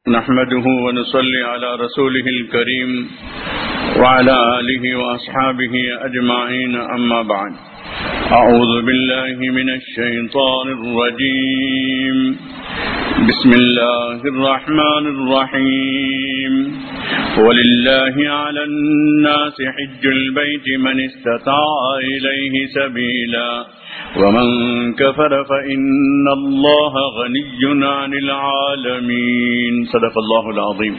نحمده ونصلي على رسوله الكريم وعلى آله وأصحابه أجمعين أما بعد أعوذ بالله من الشيطان الرجيم بسم الله الرحمن الرحيم ولله على الناس حج البيت من استطاع إليه سبيلا ومن كفر فإن الله غني عن العالمين صدق الله العظيم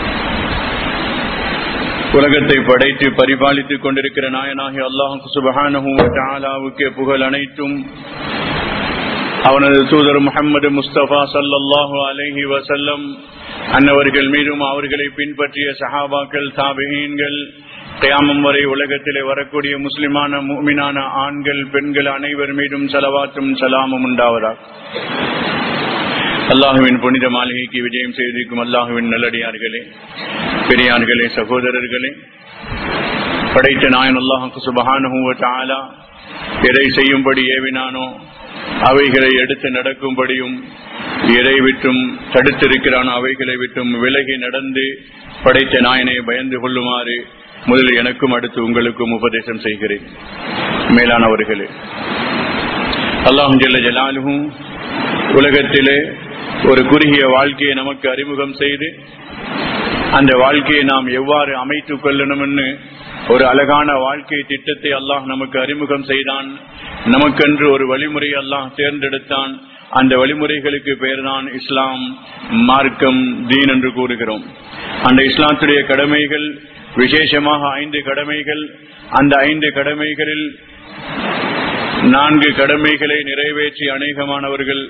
உலகத்தை படைத்து பரிபாலித்துக் கொண்டிருக்கிற நாயனாகி அல்லாஹு சுபஹானஹுவுக்கே புகழ் அனைத்தும் அவனது தூதர் முகமது முஸ்தபா சல்லாஹூ அலஹி வசல்லம் அன்னவர்கள் மீதும் அவர்களை பின்பற்றிய சஹாபாக்கள் தாபகீன்கள் கயாமம் வரை உலகத்திலே வரக்கூடிய முஸ்லிமான மூமினான ஆண்கள் பெண்கள் அனைவர் மீதும் செலவாற்றும் சலாமும் உண்டாவதா அல்லாஹுவின் புனித மாளிகைக்கு விஜயம் செய்திருக்கும் அல்லாஹுவின் நல்லடியார்களே பெரியார்களே சகோதரர்களே படைத்த நாயன் அல்லாஹுக்கு சுபகானுவ எதை செய்யும்படி ஏவினானோ அவைகளை எடுத்து நடக்கும்படியும் எதை விட்டும் தடுத்திருக்கிறானோ அவைகளை விட்டும் விலகி நடந்து படைத்த நாயனை பயந்து கொள்ளுமாறு முதலில் எனக்கும் அடுத்து உங்களுக்கும் உபதேசம் செய்கிறேன் மேலானவர்களே அல்லாஹும் ஜெல்ல ஜலாலுகும் உலகத்திலே ஒரு குறுகிய வாழ்க்கையை நமக்கு அறிமுகம் செய்து அந்த வாழ்க்கையை நாம் எவ்வாறு அமைத்துக் கொள்ளணும்னு ஒரு அழகான வாழ்க்கை திட்டத்தை அல்லாஹ் நமக்கு அறிமுகம் செய்தான் நமக்கென்று ஒரு வழிமுறை அல்லாஹ் தேர்ந்தெடுத்தான் அந்த வழிமுறைகளுக்கு பெயர் தான் இஸ்லாம் மார்க்கம் தீன் என்று கூறுகிறோம் அந்த இஸ்லாத்துடைய கடமைகள் விசேஷமாக ஐந்து கடமைகள் அந்த ஐந்து கடமைகளில் நான்கு கடமைகளை நிறைவேற்றி அநேகமானவர்கள்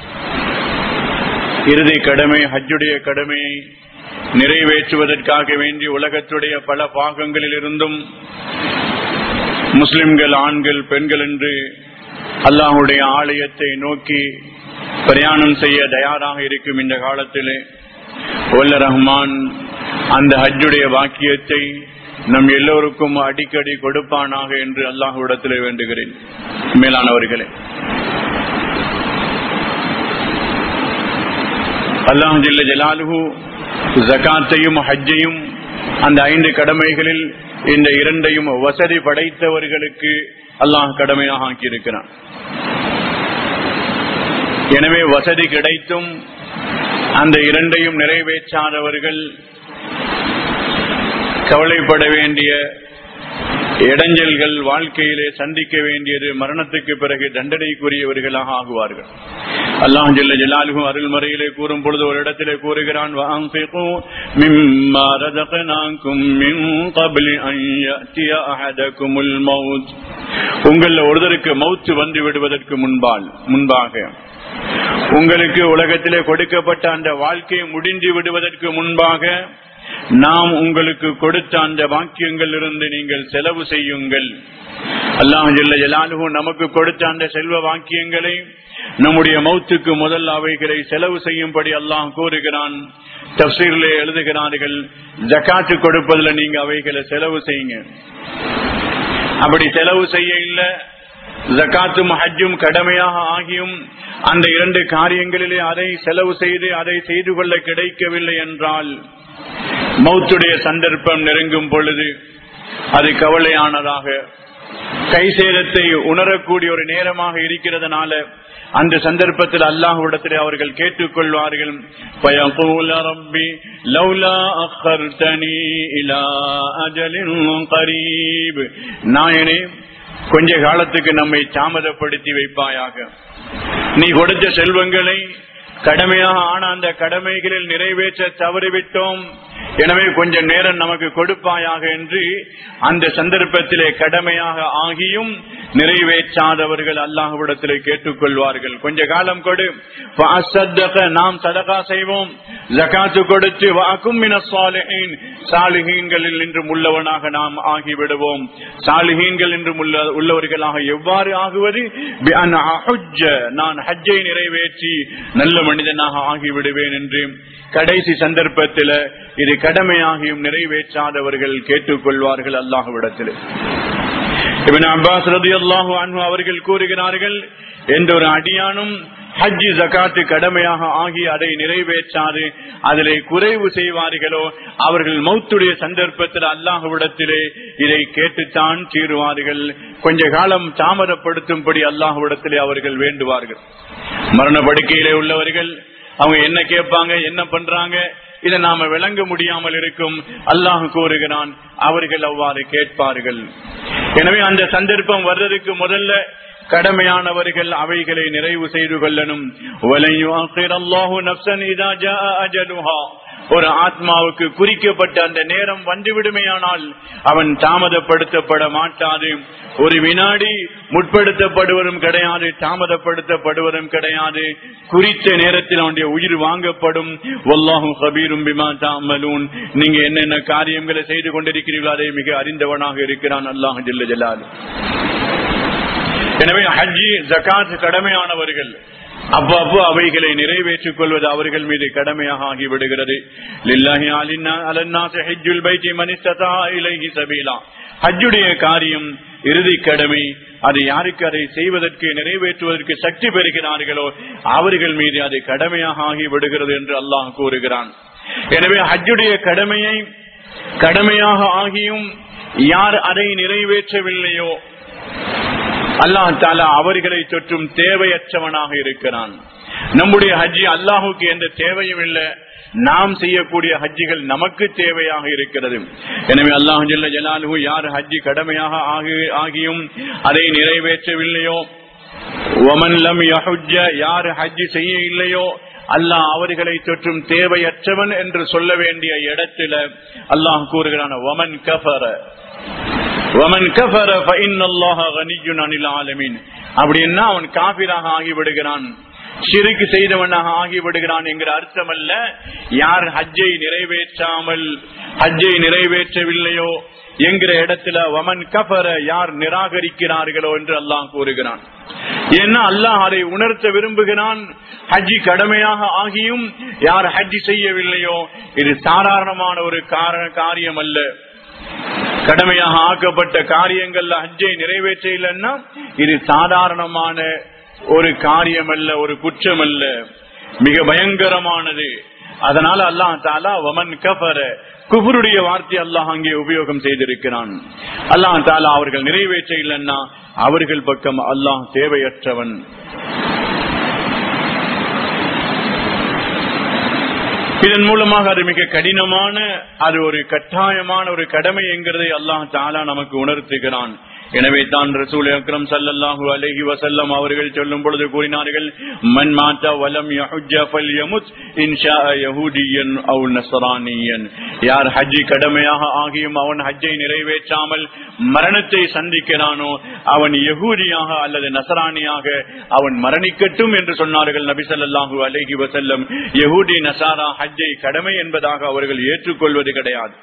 இறுதி கடமை ஹஜ்ஜுடைய கடமையை நிறைவேற்றுவதற்காக வேண்டி உலகத்துடைய பல பாகங்களில் இருந்தும் முஸ்லிம்கள் ஆண்கள் பெண்கள் என்று அல்லாஹுடைய ஆலயத்தை நோக்கி பிரயாணம் செய்ய தயாராக இருக்கும் இந்த காலத்திலே ஒல்ல ரஹ்மான் அந்த ஹஜ்ஜுடைய வாக்கியத்தை நம் எல்லோருக்கும் அடிக்கடி கொடுப்பானாக என்று அல்லாஹுவிடத்தில் வேண்டுகிறேன் மேலானவர்களே அல்லாஹ் ஜில்ல ஜலாலுஹு ஜகாத்தையும் ஹஜ்ஜையும் அந்த ஐந்து கடமைகளில் இந்த இரண்டையும் வசதி படைத்தவர்களுக்கு அல்லாஹ் கடமையாக ஆக்கியிருக்கிறான் எனவே வசதி கிடைத்தும் அந்த இரண்டையும் நிறைவேற்றாதவர்கள் கவலைப்பட வேண்டிய இடைஞ்சல்கள் வாழ்க்கையிலே சந்திக்க வேண்டியது மரணத்துக்கு பிறகு தண்டனைக்குரியவர்களாக ஆகுவார்கள் அல்லாஹ் ஜல்ல ஜலாலுகு அருள்முறையிலே கூறும் பொழுது ஒரு இடத்திலே கூறுகிறான் உங்கள ஒருதருக்கு மவுத்து வந்து விடுவதற்கு முன்பால் முன்பாக உங்களுக்கு உலகத்திலே கொடுக்கப்பட்ட அந்த வாழ்க்கை முடிந்து விடுவதற்கு முன்பாக நாம் உங்களுக்கு கொடுத்த அந்த வாக்கியங்கள் இருந்து நீங்கள் செலவு செய்யுங்கள் அல்லாஹ் ஜல்ல ஜலாலுகு நமக்கு கொடுத்த அந்த செல்வ வாக்கியங்களை நம்முடைய மௌத்துக்கு முதல் அவைகளை செலவு செய்யும்படி அல்லாஹ் கூறுகிறான் தப்சீரிலே எழுதுகிறார்கள் ஜக்காத்து கொடுப்பதில் நீங்க அவைகளை செலவு செய்யுங்க அப்படி செலவு செய்ய இல்லை ஜக்காத்தும் ஹஜ்ஜும் கடமையாக ஆகியும் அந்த இரண்டு காரியங்களிலே அதை செலவு செய்து அதை செய்து கொள்ள கிடைக்கவில்லை என்றால் மௌத்துடைய சந்தர்ப்பம் நெருங்கும் பொழுது அது கவலையானதாக கை சேதத்தை உணரக்கூடிய ஒரு நேரமாக இருக்கிறதுனால அந்த சந்தர்ப்பத்தில் அல்லாஹுடத்தில் அவர்கள் கேட்டுக்கொள்வார்கள் நாயனே கொஞ்ச காலத்துக்கு நம்மை தாமதப்படுத்தி வைப்பாயாக நீ கொடுத்த செல்வங்களை கடமையாக ஆன அந்த கடமைகளில் நிறைவேற்ற தவறிவிட்டோம் எனவே கொஞ்ச நேரம் நமக்கு கொடுப்பாயாக என்று அந்த சந்தர்ப்பத்திலே கடமையாக ஆகியும் நிறைவேற்றாதவர்கள் அல்லாஹுவிடத்திலே கேட்டுக்கொள்வார்கள் கொஞ்ச காலம் கொடு நாம் சதகா செய்வோம் ஜகாத்து கொடுத்து வாக்கும் சாலிஹீன்களில் இன்றும் உள்ளவனாக நாம் ஆகிவிடுவோம் சாலிஹீன்கள் என்றும் உள்ளவர்களாக எவ்வாறு ஆகுவது நான் ஹஜ்ஜை நிறைவேற்றி நல்ல மனிதனாக ஆகிவிடுவேன் என்று கடைசி சந்தர்ப்பத்தில் இது கடமையாகியும் நிறைவேற்றாதவர்கள் கேட்டுக்கொள்வார்கள் அல்லாஹுவிடத்தில் இவன் அப்பாஸ் ரதி அல்லாஹு அவர்கள் கூறுகிறார்கள் எந்த ஒரு அடியானும் ஹஜ்ஜி ஜகாத்து கடமையாக ஆகி அதை நிறைவேற்றாது அதிலே குறைவு செய்வார்களோ அவர்கள் மௌத்துடைய சந்தர்ப்பத்தில் அல்லாஹுவிடத்திலே இதை கேட்டுத்தான் தீருவார்கள் கொஞ்ச காலம் தாமதப்படுத்தும்படி அல்லாஹுவிடத்திலே அவர்கள் வேண்டுவார்கள் மரண படுக்கையிலே உள்ளவர்கள் அவங்க என்ன கேட்பாங்க என்ன பண்றாங்க இதை நாம விளங்க முடியாமல் இருக்கும் அல்லாஹ் கூறுகிறான் அவர்கள் அவ்வாறு கேட்பார்கள் எனவே அந்த சந்தர்ப்பம் வர்றதுக்கு முதல்ல கடமையானவர்கள் அவைகளை நிறைவு செய்து கொள்ளணும் ஒரு ஆத்மாவுக்கு குறிக்கப்பட்ட அந்த நேரம் வந்துவிடுமையானால் அவன் தாமதப்படுத்தப்பட மாட்டாது ஒரு வினாடி முற்படுத்தப்படுவதும் கிடையாது தாமதப்படுத்தப்படுவதும் கிடையாது குறித்த நேரத்தில் அவனுடைய உயிர் வாங்கப்படும் ஒல்லாஹும் கபீரும் பிமா தாமலூன் நீங்க என்னென்ன காரியங்களை செய்து கொண்டிருக்கிறீர்களோ அதை மிக அறிந்தவனாக இருக்கிறான் அல்லாஹ் ஜில்ல ஜலால் எனவே ஹஜ்ஜி ஜகாத் கடமையானவர்கள் அவ்வப்போ அவைகளை நிறைவேற்றிக் கொள்வது அவர்கள் மீது கடமையாக ஆகிவிடுகிறது ஹஜ்ஜுடைய காரியம் இறுதி கடமை அது யாருக்கு அதை செய்வதற்கு நிறைவேற்றுவதற்கு சக்தி பெறுகிறார்களோ அவர்கள் மீது அது கடமையாக ஆகிவிடுகிறது என்று அல்லாஹ் கூறுகிறான் எனவே ஹஜ்ஜுடைய கடமையை கடமையாக ஆகியும் யார் அதை நிறைவேற்றவில்லையோ அல்லாஹ் தாலா அவர்களை தொற்றும் தேவையற்றவனாக இருக்கிறான் நம்முடைய ஹஜ்ஜி அல்லாஹுக்கு எந்த தேவையும் இல்லை நாம் செய்யக்கூடிய ஹஜ்ஜிகள் நமக்கு தேவையாக இருக்கிறது எனவே அல்லாஹு ஜல்ல ஜலாலு யார் ஹஜ்ஜி கடமையாக ஆகியும் அதை நிறைவேற்றவில்லையோ ஒமன்லம் யார் ஹஜ்ஜி செய்ய இல்லையோ அல்லாஹ் அவர்களை தொற்றும் தேவையற்றவன் என்று சொல்ல வேண்டிய இடத்துல அல்லாஹ் கூறுகிறான் ஒமன் கஃபர அப்படின்னா அவன் காபிராக ஆகிவிடுகிறான் சிறுக்கு செய்தவனாக ஆகிவிடுகிறான் என்கிற அர்த்தம் அல்ல யார் ஹஜ்ஜை நிறைவேற்றாமல் ஹஜ்ஜை நிறைவேற்றவில்லையோ என்கிற இடத்துல வமன் கபர யார் நிராகரிக்கிறார்களோ என்று அல்லாஹ் கூறுகிறான் ஏன்னா அல்லாஹ் அதை உணர்த்த விரும்புகிறான் ஹஜ்ஜி கடமையாக ஆகியும் யார் ஹஜ்ஜி செய்யவில்லையோ இது சாதாரணமான ஒரு காரியம் அல்ல கடமையாக ஆக்கப்பட்ட காரியங்கள்ல ஹஜ்ஜை நிறைவேற்ற இல்லைன்னா இது சாதாரணமான ஒரு காரியம் அல்ல ஒரு குற்றம் அல்ல மிக பயங்கரமானது அதனால அல்லாஹ் தாலா வமன் கபர குபருடைய வார்த்தை அல்லாஹ் அங்கே உபயோகம் செய்திருக்கிறான் அல்லாஹ் தாலா அவர்கள் நிறைவேற்ற இல்லைன்னா அவர்கள் பக்கம் அல்லாஹ் தேவையற்றவன் இதன் மூலமாக அது மிக கடினமான அது ஒரு கட்டாயமான ஒரு கடமை என்கிறதை அல்லாஹ் தாலா நமக்கு உணர்த்துகிறான் எனவே தான் ரசூல் அக்ரம் சல்லல்லாஹு அலைஹி வசல்லம் அவர்கள் சொல்லும் பொழுது கூறினார்கள் மன் மாத்தா வலம் யமுத் இன்ஷா யஹூதியன் அவு நசரானியன் யார் ஹஜ்ஜி கடமையாக ஆகியும் அவன் ஹஜ்ஜை நிறைவேற்றாமல் மரணத்தை சந்திக்கிறானோ அவன் யகூதியாக அல்லது நசரானியாக அவன் மரணிக்கட்டும் என்று சொன்னார்கள் நபி சல்லாஹூ அலைஹி வசல்லம் யஹூதி நசாரா ஹஜ்ஜை கடமை என்பதாக அவர்கள் ஏற்றுக்கொள்வது கிடையாது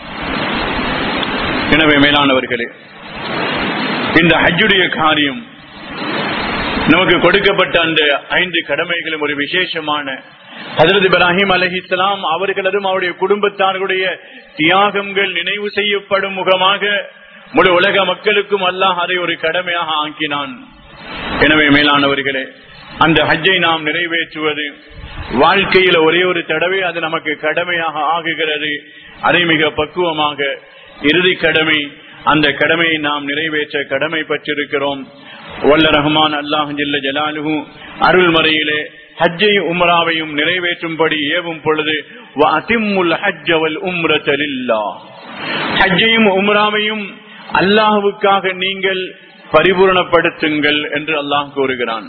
எனவே மேலானவர்களே இந்த ஹஜ்ஜுடைய காரியம் நமக்கு கொடுக்கப்பட்ட அந்த ஐந்து கடமைகளும் ஒரு விசேஷமான ஹசரத் இப்ராஹிம் அலஹிஸ்லாம் அவர்களதும் அவருடைய குடும்பத்தார்களுடைய தியாகங்கள் நினைவு செய்யப்படும் முகமாக முழு உலக மக்களுக்கும் அல்லாஹ் அதை ஒரு கடமையாக ஆக்கினான் எனவே மேலானவர்களே அந்த ஹஜ்ஜை நாம் நிறைவேற்றுவது வாழ்க்கையில ஒரே ஒரு தடவை அது நமக்கு கடமையாக ஆகுகிறது அதை மிக பக்குவமாக இறுதி கடமை அந்த கடமையை நாம் நிறைவேற்ற கடமை பெற்றிருக்கிறோம் வல்ல ரஹ்மான் அல்லாஹ் ஜில்ல ஜலாலுஹு அருள்மறையிலே ஹஜ்ஜை உம்ராவையும் நிறைவேற்றும்படி ஏவும் பொழுது ஹஜ்ஜையும் உம்ராவையும் அல்லாஹுவுக்காக நீங்கள் பரிபூர்ணப்படுத்துங்கள் என்று அல்லாஹ் கூறுகிறான்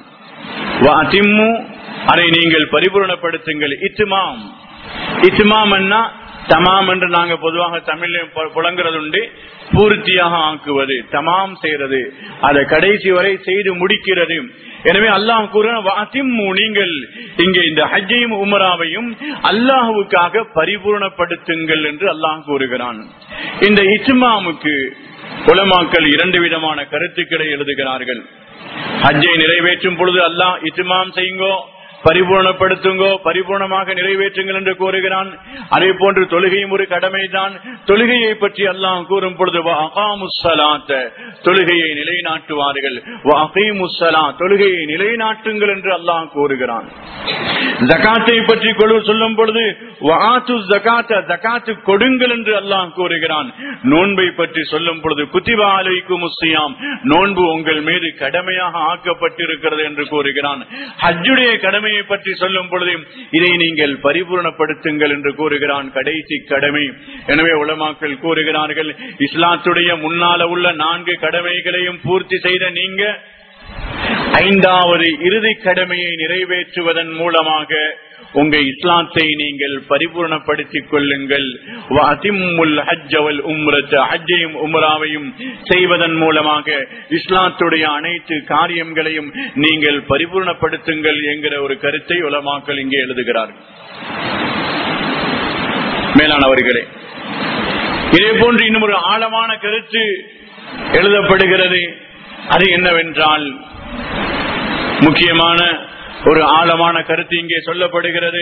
அதை நீங்கள் பரிபூர்ணப்படுத்துங்கள் இத்துமாம் இத்துமாம் தமாம் என்று நாங்க பொதுவாக தமிழில் புலங்குறது உண்டு பூர்த்தியாக ஆக்குவது தமாம் செய்யறது அதை கடைசி வரை செய்து முடிக்கிறது எனவே அல்லாஹ் கூறும் நீங்கள் இங்கே இந்த ஹஜ்ஜையும் உமராவையும் அல்லாஹுவுக்காக பரிபூர்ணப்படுத்துங்கள் என்று அல்லாஹ் கூறுகிறான் இந்த இஸ்மாமுக்கு உலமாக்கள் இரண்டு விதமான கருத்துக்களை எழுதுகிறார்கள் ஹஜ்ஜை நிறைவேற்றும் பொழுது அல்லாஹ் இத்துமாம் செய்யுங்கோ பரிபூர்ணப்படுத்துங்கோ பரிபூர்ணமாக நிறைவேற்றுங்கள் என்று கூறுகிறான் அதே போன்று தொழுகையும் ஒரு கடமைதான் தொழுகையை பற்றி அல்லாஹ் கூறும் பொழுது தொழுகையை நிலைநாட்டுவார்கள் தொழுகையை நிலைநாட்டுங்கள் என்று அல்லாஹ் கூறுகிறான் ஜகாத்தை பற்றி சொல்லும் பொழுது ஜகாத்து கொடுங்கள் என்று அல்லாஹ் கூறுகிறான் நோன்பை பற்றி சொல்லும் பொழுது குத்திபா அலைக்கும் முஸ்தியாம் நோன்பு உங்கள் மீது கடமையாக ஆக்கப்பட்டிருக்கிறது என்று கூறுகிறான் ஹஜ்ஜுடைய கடமையை பற்றி சொல்லும் பொழுது இதை நீங்கள் பரிபூர்ணப்படுத்துங்கள் என்று கூறுகிறான் கடைசி கடமை எனவே உலமாக்கள் கூறுகிறார்கள் இஸ்லாத்துடைய முன்னால உள்ள நான்கு கடமைகளையும் பூர்த்தி செய்த நீங்க ஐந்தாவது இறுதி கடமையை நிறைவேற்றுவதன் மூலமாக உங்க இஸ்லாத்தை நீங்கள் பரிபூர்ணப்படுத்திக் கொள்ளுங்கள் ஹஜ்ஜையும் உம்ராவையும் செய்வதன் மூலமாக இஸ்லாத்துடைய அனைத்து காரியங்களையும் நீங்கள் பரிபூர்ணப்படுத்துங்கள் என்கிற ஒரு கருத்தை உலமாக்கள் இங்கே எழுதுகிறார்கள் மேலானவர்களே இதே போன்று இன்னும் ஒரு ஆழமான கருத்து எழுதப்படுகிறது அது என்னவென்றால் முக்கியமான ஒரு ஆழமான கருத்து இங்கே சொல்லப்படுகிறது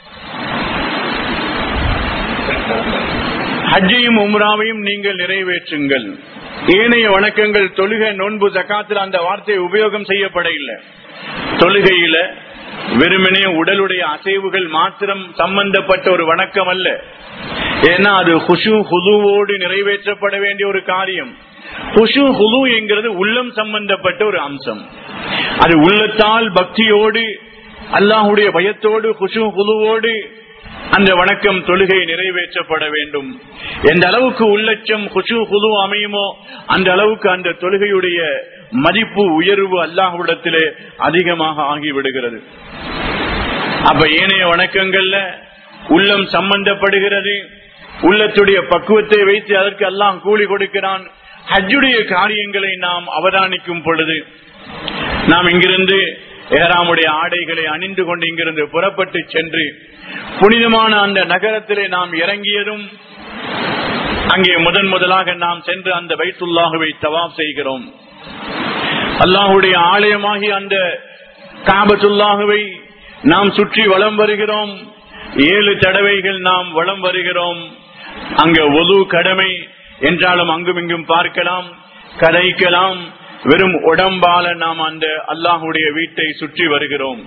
ஹஜ்ஜையும் உம்ராவையும் நீங்கள் நிறைவேற்றுங்கள் ஏனைய வணக்கங்கள் தொழுகை நோன்பு ஜக்காத்தில் அந்த வார்த்தை உபயோகம் செய்யப்பட இல்லை தொழுகையில வெறுமனே உடலுடைய அசைவுகள் மாத்திரம் சம்பந்தப்பட்ட ஒரு வணக்கம் அல்ல ஏன்னா அது ஹுஷு ஹுதுவோடு நிறைவேற்றப்பட வேண்டிய ஒரு காரியம் ஹுஷு ஹுது என்கிறது உள்ளம் சம்பந்தப்பட்ட ஒரு அம்சம் அது உள்ளத்தால் பக்தியோடு அல்லாஹுடைய பயத்தோடு ஹுஷு ஹுதுவோடு அந்த வணக்கம் தொழுகை நிறைவேற்றப்பட வேண்டும் எந்த அளவுக்கு உள்ளச்சம் ஹுஷு ஹுது அமையுமோ அந்த அளவுக்கு அந்த தொழுகையுடைய மதிப்பு உயர்வு அல்லாஹுடத்திலே அதிகமாக ஆகிவிடுகிறது அப்ப ஏனைய வணக்கங்கள்ல உள்ளம் சம்பந்தப்படுகிறது உள்ளத்துடைய பக்குவத்தை வைத்து அதற்கு அல்லாஹ் கூலி கொடுக்கிறான் ஹஜ்ஜுடைய காரியங்களை நாம் அவதானிக்கும் பொழுது நாம் இங்கிருந்து ஏராமுடைய ஆடைகளை அணிந்து கொண்டு இங்கிருந்து புறப்பட்டு சென்று புனிதமான அந்த நகரத்திலே நாம் இறங்கியதும் அங்கே முதன் முதலாக நாம் சென்று அந்த வைத்துல்லாகவை தவாப் செய்கிறோம் அல்லாஹுடைய ஆலயமாகி அந்த காபத்துல்லாகவை நாம் சுற்றி வளம் வருகிறோம் ஏழு தடவைகள் நாம் வளம் வருகிறோம் அங்க ஒது கடமை என்றாலும் அங்கும் இங்கும் பார்க்கலாம் கதைக்கலாம் வெறும் உடம்பால நாம் அந்த அல்லாஹுடைய வீட்டை சுற்றி வருகிறோம்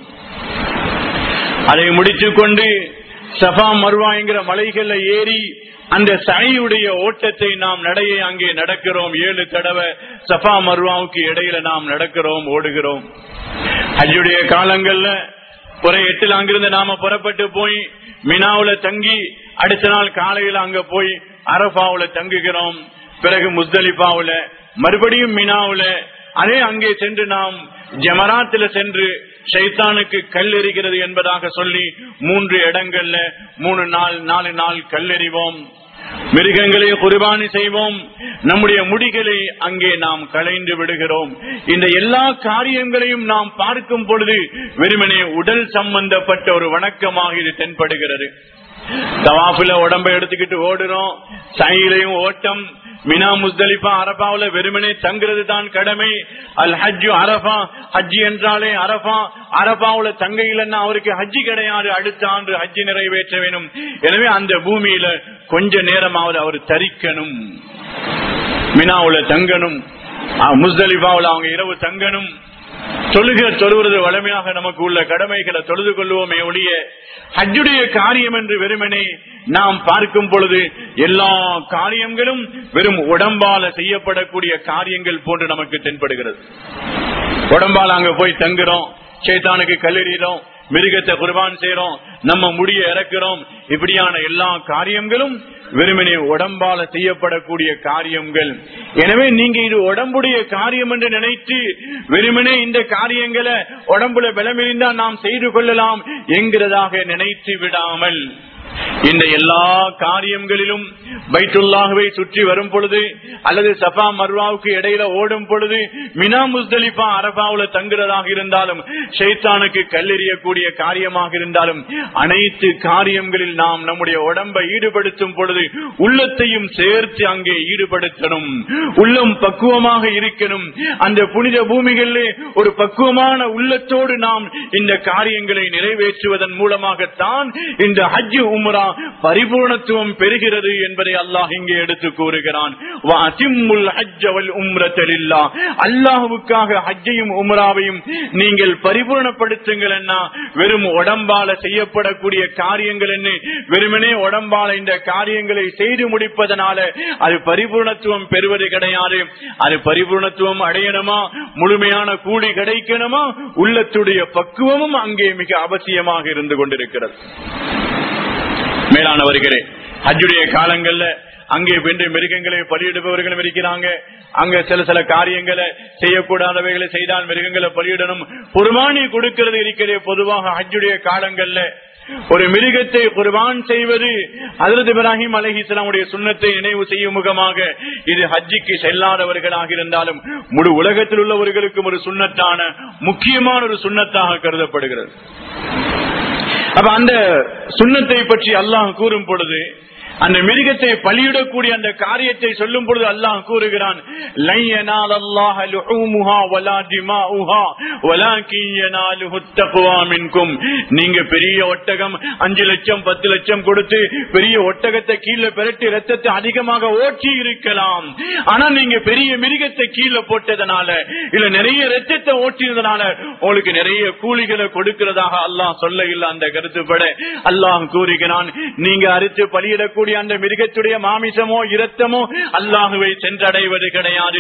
அதை முடித்துக் கொண்டு சபா மருவா என்கிற மலைகள்ல ஏறி அந்த சனையுடைய ஓட்டத்தை நாம் நடையை அங்கே நடக்கிறோம் ஏழு தடவை சஃபா மருவாவுக்கு இடையில நாம் நடக்கிறோம் ஓடுகிறோம் ஹஜ்ஜுடைய காலங்கள்ல ஒரு எட்டுல அங்கிருந்து நாம புறப்பட்டு போய் மினாவுல தங்கி அடுத்த நாள் காலையில அங்க போய் அரபாவுல தங்குகிறோம் பிறகு முஸ்தலிபாவுல மறுபடியும் மினாவுல அதே அங்கே சென்று நாம் ஜமராத்துல சென்று சைத்தானுக்கு கல் எறிகிறது என்பதாக சொல்லி மூன்று இடங்கள்ல மூணு நாள் நாலு நாள் கல்லெறிவோம் மிருகங்களை குர்பானி செய்வோம் நம்முடைய முடிகளை அங்கே நாம் களைந்து விடுகிறோம் இந்த எல்லா காரியங்களையும் நாம் பார்க்கும் பொழுது வெறுமனே உடல் சம்பந்தப்பட்ட ஒரு வணக்கமாக இது தென்படுகிறது தவாஃபில உடம்பை எடுத்துக்கிட்டு ஓடுறோம் சைலையும் ஓட்டம் மினா முஸ்தலிஃபா அரபாவுல வெறுமனே தங்குறது தான் கடமை அல் ஹஜ்ஜு அரபா ஹஜ்ஜி என்றாலே அரபா அரபாவுல தங்க இல்லைன்னா அவருக்கு ஹஜ்ஜி கிடையாது அடுத்த ஆண்டு ஹஜ்ஜி நிறைவேற்ற வேணும் எனவே அந்த பூமியில கொஞ்ச நேரமாவது அவர் தரிக்கணும் மினாவுல தங்கணும் முஸ்தலிஃபாவுல அவங்க இரவு தங்கணும் தொழுக தொழுவது வளமையாக நமக்கு உள்ள கடமைகளை தொழுது கொள்வோமே ஒழிய ஹஜ்ஜுடைய காரியம் என்று வெறுமனே நாம் பார்க்கும் பொழுது எல்லா காரியங்களும் வெறும் உடம்பால செய்யப்படக்கூடிய காரியங்கள் போன்று நமக்கு தென்படுகிறது உடம்பால அங்க போய் தங்குறோம் சேத்தானுக்கு கல்லெறிகிறோம் மிருகத்தை குர்பான் செய்யறோம் நம்ம முடிய இறக்குறோம் இப்படியான எல்லா காரியங்களும் வெறுமனே உடம்பால செய்யப்படக்கூடிய காரியங்கள் எனவே நீங்க இது உடம்புடைய காரியம் என்று நினைத்து வெறுமனே இந்த காரியங்களை உடம்புல பலமிருந்தா நாம் செய்து கொள்ளலாம் என்கிறதாக நினைத்து விடாமல் இந்த எல்லா காரியங்களிலும் பைத்துல்லாகவே சுற்றி வரும் பொழுது அல்லது சபா மர்வாவுக்கு இடையில ஓடும் பொழுது மினா முஸ்தலிஃபா அரபாவுல தங்குறதாக இருந்தாலும் ஷைத்தானுக்கு கல்லெறியக்கூடிய காரியமாக இருந்தாலும் அனைத்து காரியங்களில் நாம் நம்முடைய உடம்பை ஈடுபடுத்தும் பொழுது உள்ளத்தையும் சேர்த்து அங்கே ஈடுபடுத்தணும் உள்ளம் பக்குவமாக இருக்கணும் அந்த புனித பூமிகளிலே ஒரு பக்குவமான உள்ளத்தோடு நாம் இந்த காரியங்களை நிறைவேற்றுவதன் மூலமாகத்தான் இந்த ஹஜ் உம்ரா பரிபூர்ணத்துவம் பெறுகிறது என்பதை அல்லாஹ் இங்கே எடுத்து கூறுகிறான் அல்லாஹுக்காக ஹஜ்ஜையும் உம்ராவையும் நீங்கள் பரிபூர்ணப்படுத்துங்கள் என்ன வெறும் உடம்பால செய்யப்படக்கூடிய காரியங்கள் என்ன வெறுமனே உடம்பால இந்த காரியங்களை செய்து முடிப்பதனால அது பரிபூர்ணத்துவம் பெறுவது கிடையாது அது பரிபூர்ணத்துவம் அடையணுமா முழுமையான கூலி கிடைக்கணுமா உள்ளத்துடைய பக்குவமும் அங்கே மிக அவசியமாக இருந்து கொண்டிருக்கிறது மேலானவர்களே ஹஜ்ஜுடைய காலங்கள்ல அங்கே வென்று மிருகங்களை பலியிடுபவர்களும் இருக்கிறாங்க அங்க சில சில காரியங்களை செய்யக்கூடாதவைகளை செய்தால் மிருகங்களை பலியிடணும் குர்பானி கொடுக்கிறது இருக்கிற பொதுவாக ஹஜ்ஜுடைய காலங்கள்ல ஒரு மிருகத்தை குர்பான் செய்வது ஹசரத் இப்ராஹிம் அலஹி இஸ்லாமுடைய சுண்ணத்தை நினைவு செய்யும் முகமாக இது ஹஜ்ஜிக்கு செல்லாதவர்களாக இருந்தாலும் முழு உலகத்தில் உள்ளவர்களுக்கும் ஒரு சுண்ணத்தான முக்கியமான ஒரு சுண்ணத்தாக கருதப்படுகிறது அப்ப அந்த சுண்ணத்தை பற்றி அல்லாஹ் கூறும் பொழுது அந்த மிருகத்தை பலியிடக்கூடிய அந்த காரியத்தை சொல்லும் பொழுது அல்லாஹ் கூறுகிறான் நீங்க பெரிய ஒட்டகம் அஞ்சு லட்சம் பத்து லட்சம் கொடுத்து பெரிய ஒட்டகத்தை கீழே பெரட்டி ரத்தத்தை அதிகமாக ஓட்டி இருக்கலாம் ஆனா நீங்க பெரிய மிருகத்தை கீழே போட்டதனால இல்ல நிறைய ரத்தத்தை ஓட்டினதுனால உங்களுக்கு நிறைய கூலிகளை கொடுக்கிறதாக அல்லாஹ் சொல்ல இல்ல அந்த கருத்துப்பட அல்லாஹ் கூறுகிறான் நீங்க அறுத்து பலியிடக்கூடிய அந்த மிருகத்துடைய மாமிசமோ இரத்தமோ அல்லாஹுவை சென்றடைவது கிடையாது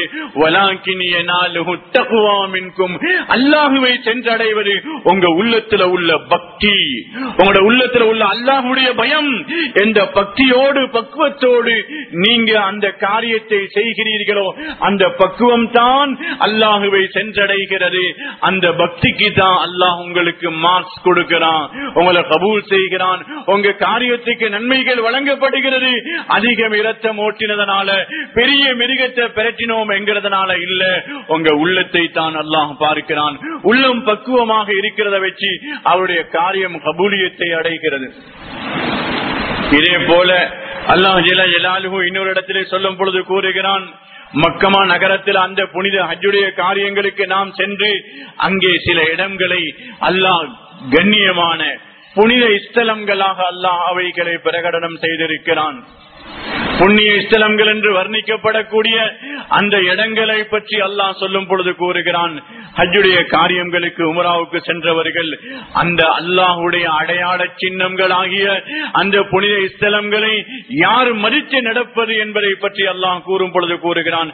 அல்லாஹுவை சென்றடைவது உங்க உள்ளத்துல உள்ள பக்தி உங்களோட உள்ளத்துல உள்ள அல்லாஹுடைய பயம் எந்த பக்தியோடு பக்குவத்தோடு நீங்க அந்த காரியத்தை செய்கிறீர்களோ அந்த பக்குவம் தான் அல்லாஹுவை சென்றடைகிறது அந்த பக்திக்கு தான் அல்லாஹ் உங்களுக்கு மார்க்ஸ் கொடுக்கிறான் உங்களை கபூல் செய்கிறான் உங்க காரியத்துக்கு நன்மைகள் வழங்கப்படுகிறது அதிகம் இரத்தம் ஓட்டினதனால பெரிய மிருகத்தை பிரட்டினோம் என்கிறதுனால இல்ல உங்க உள்ளத்தை தான் அல்லாஹ் பார்க்கிறான் உள்ளம் பக்குவமாக இருக்கிறத வச்சு அவருடைய காரியம் கபூலியத்தை அடைகிறது இதே போல அல்லாஹ் ஜலாலுஹு இன்னொரு இடத்திலே சொல்லும் பொழுது கூறுகிறான் மக்கமா நகரத்தில் அந்த புனித ஹஜ்ஜுடைய காரியங்களுக்கு நாம் சென்று அங்கே சில இடங்களை அல்லாஹ் கண்ணியமான புனித ஸ்தலங்களாக அல்லாஹ் அவைகளை பிரகடனம் செய்திருக்கிறான் புண்ணிய ஸ்தலங்கள் என்று வர்ணிக்கப்படக்கூடிய அந்த இடங்களை பற்றி அல்லாஹ் சொல்லும் பொழுது கூறுகிறான் ஹஜ்ஜுடைய காரியங்களுக்கு உமராவுக்கு சென்றவர்கள் அந்த அல்லாஹுடைய அடையாள சின்னங்கள் ஆகிய அந்த புனித ஸ்தலங்களை யார் மதித்து நடப்பது என்பதை பற்றி அல்லாஹ் கூறும் பொழுது கூறுகிறான்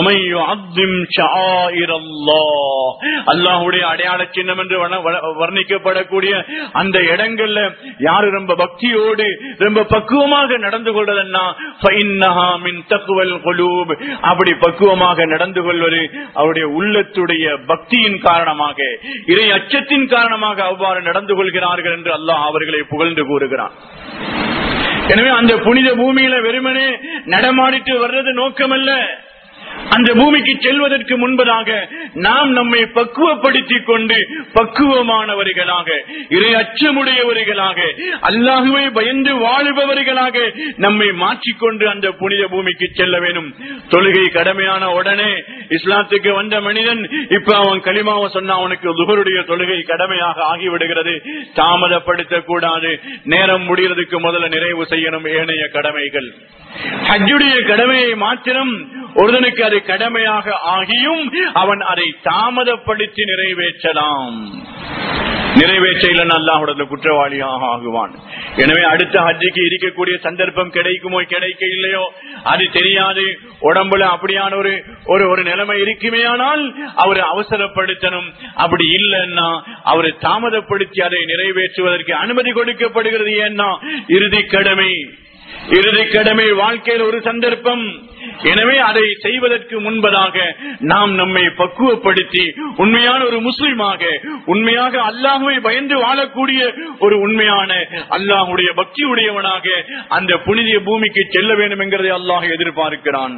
அல்லாஹுடைய அடையாள சின்னம் என்று வர்ணிக்கப்படக்கூடிய அந்த இடங்கள்ல யாரு ரொம்ப பக்தியோடு ரொம்ப பக்குவமாக நடந்து கொள்வதன்னா அப்படி பக்குவமாக நடந்து கொள்வது அவருடைய உள்ளத்துடைய பக்தியின் காரணமாக இறை அச்சத்தின் காரணமாக அவ்வாறு நடந்து கொள்கிறார்கள் என்று அல்லாஹ் அவர்களை புகழ்ந்து கூறுகிறான் எனவே அந்த புனித பூமியில வெறுமனே நடமாடிட்டு வர்றது நோக்கமல்ல அந்த பூமிக்கு செல்வதற்கு முன்பதாக நாம் நம்மை பக்குவப்படுத்திக் கொண்டு பக்குவமானவர்களாக இறை அச்சமுடையவர்களாக அல்லாஹுவை பயந்து வாழுபவர்களாக நம்மை மாற்றிக்கொண்டு அந்த புனித பூமிக்கு செல்ல வேண்டும் தொழுகை கடமையான உடனே இஸ்லாத்துக்கு வந்த மனிதன் இப்ப அவன் களிமாவை சொன்னா அவனுக்கு துகருடைய தொழுகை கடமையாக ஆகிவிடுகிறது தாமதப்படுத்த கூடாது நேரம் முடிகிறதுக்கு முதல்ல நிறைவு செய்யணும் ஏனைய கடமைகள் ஹஜ்ஜுடைய கடமையை மாத்திரம் ஒருதனுக்கு அது கடமையாக ஆகியும் அவன் அதை தாமதப்படுத்தி நிறைவேற்றலாம் நிறைவேற்ற அல்லாஹுடைய குற்றவாளியாக ஆகுவான் எனவே அடுத்த ஹஜ்ஜுக்கு இருக்கக்கூடிய சந்தர்ப்பம் கிடைக்குமோ கிடைக்க இல்லையோ அது தெரியாது உடம்புல அப்படியான ஒரு ஒரு ஒரு நிலைமை இருக்குமேயானால் அவரை அவசரப்படுத்தணும் அப்படி இல்லைன்னா அவரை தாமதப்படுத்தி அதை நிறைவேற்றுவதற்கு அனுமதி கொடுக்கப்படுகிறது ஏன்னா இறுதி கடமை இறுதி கடமை வாழ்க்கையில் ஒரு சந்தர்ப்பம் எனவே அதை செய்வதற்கு முன்பதாக நாம் நம்மை பக்குவப்படுத்தி உண்மையான ஒரு முஸ்லிமாக உண்மையாக அல்லாஹுவை பயந்து வாழக்கூடிய ஒரு உண்மையான அல்லாஹுடைய பக்தி உடையவனாக அந்த புனித பூமிக்கு செல்ல வேண்டும் என்கிறதை அல்லாஹ் எதிர்பார்க்கிறான்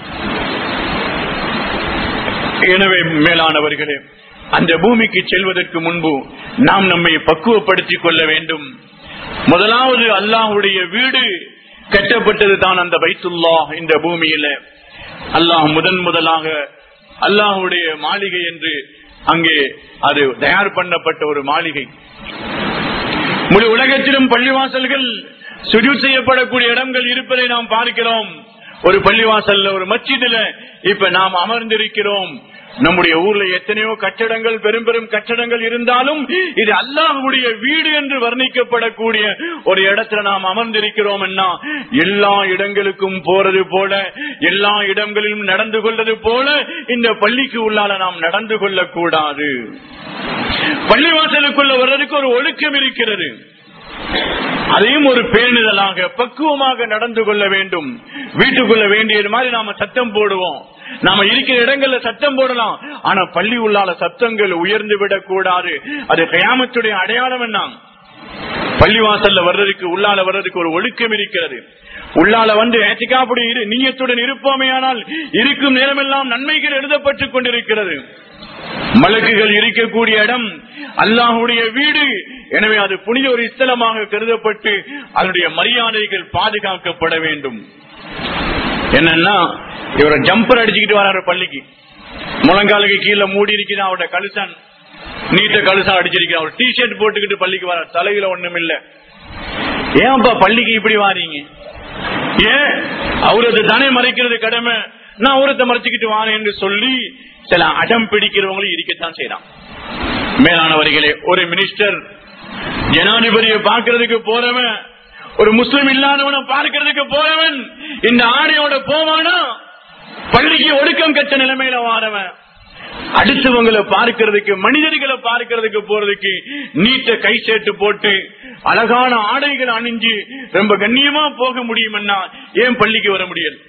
எனவே மேலானவர்களே அந்த பூமிக்கு செல்வதற்கு முன்பு நாம் நம்மை பக்குவப்படுத்திக் கொள்ள வேண்டும் முதலாவது அல்லாஹுடைய வீடு கட்டப்பட்டது தான் அந்த பைத்துல்லா இந்த பூமியில அல்லாஹ் முதன் முதலாக அல்லாஹுடைய மாளிகை என்று அங்கே அது தயார் பண்ணப்பட்ட ஒரு மாளிகை முழு உலகத்திலும் பள்ளிவாசல்கள் சுஜூட் செய்யப்படக்கூடிய இடங்கள் இருப்பதை நாம் பார்க்கிறோம் ஒரு பள்ளிவாசல்ல ஒரு மச்சிதுல இப்ப நாம் அமர்ந்திருக்கிறோம் நம்முடைய ஊர்ல எத்தனையோ கட்டடங்கள் பெரும் பெரும் கட்டடங்கள் இருந்தாலும் இது அல்லாஹுடைய வீடு என்று வர்ணிக்கப்படக்கூடிய ஒரு இடத்துல நாம் அமர்ந்திருக்கிறோம் எல்லா இடங்களுக்கும் போறது போல எல்லா இடங்களிலும் நடந்து கொள்வது போல இந்த பள்ளிக்கு உள்ளால நாம் நடந்து கொள்ளக்கூடாது பள்ளிவாசலுக்குள்ள வர்றதுக்கு ஒரு ஒழுக்கம் இருக்கிறது அதையும் ஒரு பேணுதலாக பக்குவமாக நடந்து கொள்ள வேண்டும் வீட்டுக்குள்ள வேண்டியது மாதிரி நாம சத்தம் போடுவோம் நாம இருக்கிற இடங்கள்ல சத்தம் போடலாம் ஆனா பள்ளி உள்ளால சத்தங்கள் உயர்ந்து விடக் கூடாது அது கயாமத்துடைய அடையாளம் என்ன பள்ளிவாசல்ல வர்றதுக்கு உள்ளால வர்றதுக்கு ஒரு ஒழுக்கம் இருக்கிறது உள்ளால வந்து ஏத்திக்காப்படி நீயத்துடன் இருப்போமே ஆனால் இருக்கும் நேரமெல்லாம் நன்மைகள் எழுதப்பட்டுக் கொண்டிருக்கிறது மலக்குகள் இருக்கக்கூடிய இடம் அல்லாஹுடைய வீடு எனவே அது புனித ஒரு இஸ்தலமாக கருதப்பட்டு அதனுடைய மரியாதைகள் பாதுகாக்கப்பட வேண்டும் என்னன்னா இவரை ஜம்பர் அடிச்சுக்கிட்டு வராரு பள்ளிக்கு முழங்காலுக்கு கீழே மூடி இருக்கிற அவருடைய கழுசான் நீட்ட கழுசான் அடிச்சிருக்கிறார் அவர் டி ஷர்ட் போட்டுக்கிட்டு பள்ளிக்கு வர தலையில ஒண்ணும் இல்ல ஏன்ப்பா பள்ளிக்கு இப்படி வாரீங்க ஏன் அவரது தானே மறைக்கிறது கடமை நான் அவரத்தை மறைச்சுக்கிட்டு வாரேன் என்று சொல்லி சில அடம் பிடிக்கிறவங்களும் இருக்கத்தான் செய்யறான் மேலானவர்களே ஒரு மினிஸ்டர் ஜனாதிபதியை பார்க்கறதுக்கு போறவன் ஒரு முஸ்லிம் இல்லாதவனை பார்க்கறதுக்கு போறவன் இந்த ஆடையோட போவானா பள்ளிக்கு ஒடுக்கம் கட்ட நிலைமையில வாரவன் அடுத்தவங்களை பார்க்கறதுக்கு மனிதர்களை பார்க்கறதுக்கு போறதுக்கு நீட்ட கை சேட்டு போட்டு அழகான ஆடைகள் அணிஞ்சு ரொம்ப கண்ணியமா போக முடியும்னா ஏன் பள்ளிக்கு வர முடியல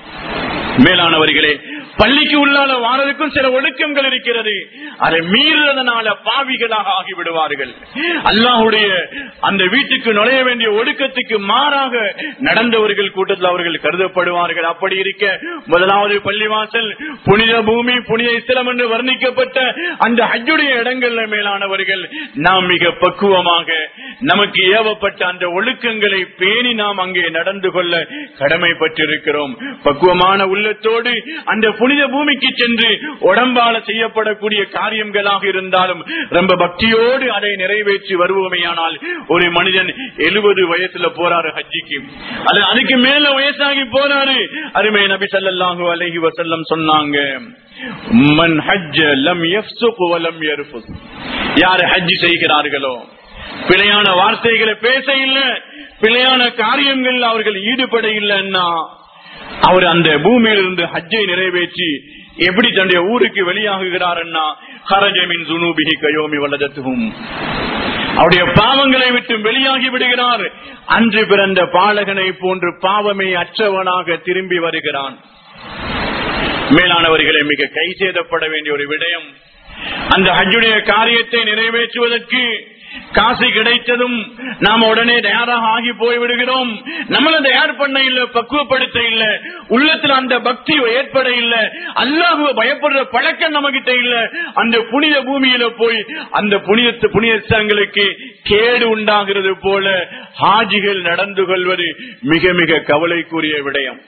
மேலானவர்களே பள்ளிக்கு உள்ளால வாரதுக்கும் சில ஒழுக்கங்கள் இருக்கிறது அதை மீறதனால பாவிகளாக ஆகிவிடுவார்கள் அல்லாஹுடைய அந்த வீட்டுக்கு நுழைய வேண்டிய ஒழுக்கத்துக்கு மாறாக நடந்தவர்கள் கூட்டத்தில் அவர்கள் கருதப்படுவார்கள் அப்படி இருக்க முதலாவது பள்ளிவாசல் புனித பூமி புனித இஸ்லம் என்று வர்ணிக்கப்பட்ட அந்த ஹஜ்ஜுடைய இடங்கள்ல மேலானவர்கள் நாம் மிக பக்குவமாக நமக்கு ஏவப்பட்ட அந்த ஒழுக்கங்களை பேணி நாம் அங்கே நடந்து கொள்ள கடமைப்பட்டிருக்கிறோம் பக்குவமான உள்ளத்தோடு அந்த புனித பூமிக்கு சென்று உடம்பால செய்யப்படக்கூடிய காரியங்களாக இருந்தாலும் ரொம்ப பக்தியோடு அதை நிறைவேற்றி வருவோமேயானால் ஒரு மனிதன் எழுபது வயசுல போறாரு ஹஜ்ஜிக்கு அது அதுக்கு மேல வயசாகி போறாரு அருமை நபி சல்லாஹூ அலஹி வசல்லம் சொன்னாங்க மன் ஹஜ் லம் யஃப்சுக் வலம் யர்ஃபுஸ் யார் ஹஜ் செய்கிறார்களோ பிழையான வார்த்தைகளை பேச இல்ல பிழையான காரியங்கள் அவர்கள் ஈடுபட இல்லைன்னா அவர் அந்த பூமியிலிருந்து ஹஜ்ஜை நிறைவேற்றி எப்படி தன்னுடைய ஊருக்கு வெளியாகுகிறார்னா ஹரஜமின் சுனூபிகி கயோமி வல்லதத்துவும் அவருடைய பாவங்களை விட்டு வெளியாகி விடுகிறார் அன்று பிறந்த பாலகனை போன்று பாவமே அற்றவனாக திரும்பி வருகிறான் மேலானவர்களை மிக கை சேதப்பட வேண்டிய ஒரு விடயம் அந்த ஹஜ்ஜுடைய காரியத்தை நிறைவேற்றுவதற்கு காசு கிடைத்ததும் நாம உடனே தயாராக ஆகி போய் விடுகிறோம் நம்மள தயார் பண்ண இல்ல பக்குவப்படுத்த இல்ல உள்ளத்துல அந்த பக்தி ஏற்பட இல்ல அல்லாஹுவ பயப்படுற பழக்கம் நம்ம கிட்ட இல்ல அந்த புனித பூமியில போய் அந்த புனித புனிதங்களுக்கு கேடு உண்டாகிறது போல ஹாஜிகள் நடந்து கொள்வது மிக மிக கவலைக்குரிய விடயம்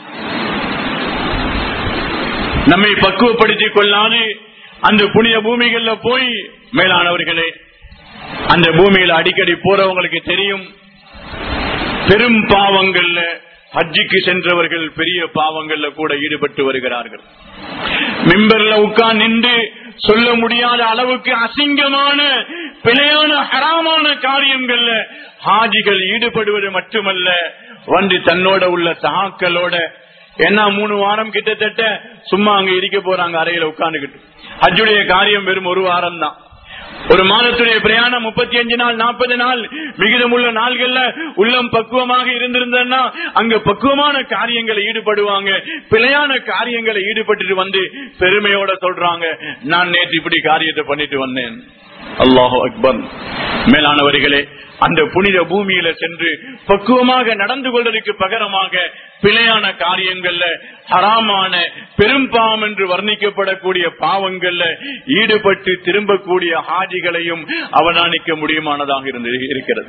நம்மை பக்குவப்படுத்திக் கொள்ளாது அந்த புனித பூமிகள்ல போய் மேலானவர்களே அந்த பூமியில அடிக்கடி போறவங்களுக்கு தெரியும் பெரும் பாவங்கள்ல ஹஜ்ஜிக்கு சென்றவர்கள் பெரிய பாவங்கள்ல கூட ஈடுபட்டு வருகிறார்கள் மிம்பர்ல உட்கார் நின்று சொல்ல முடியாத அளவுக்கு அசிங்கமான பிழையான ஹராமான காரியங்கள்ல ஹாஜிகள் ஈடுபடுவது மட்டுமல்ல வந்து தன்னோட உள்ள சகாக்களோட என்ன மூணு வாரம் கிட்டத்தட்ட சும்மா அங்க இருக்க போறாங்க அறையில உட்கார்ந்துகிட்டு ஹஜ்ஜுடைய காரியம் வெறும் ஒரு வாரம் தான் ஒரு மாதத்துடைய பிரயாணம் முப்பத்தி அஞ்சு நாள் நாற்பது நாள் மிகுதமுள்ள நாள்கள்ல உள்ளம் பக்குவமாக இருந்திருந்தா அங்க பக்குவமான காரியங்களை ஈடுபடுவாங்க பிழையான காரியங்களை ஈடுபட்டு வந்து பெருமையோட சொல்றாங்க நான் நேற்று இப்படி காரியத்தை பண்ணிட்டு வந்தேன் அல்லாஹு அக்பர் மேலானவர்களே அந்த புனித பூமியில சென்று பக்குவமாக நடந்து கொள்வதற்கு பகரமாக பிழையான காரியங்கள்ல ஹராமான பெரும்பாவம் என்று வர்ணிக்கப்படக்கூடிய பாவங்கள்ல ஈடுபட்டு திரும்பக்கூடிய ஹாஜிகளையும் அவதானிக்க முடியுமானதாக இருந்து இருக்கிறது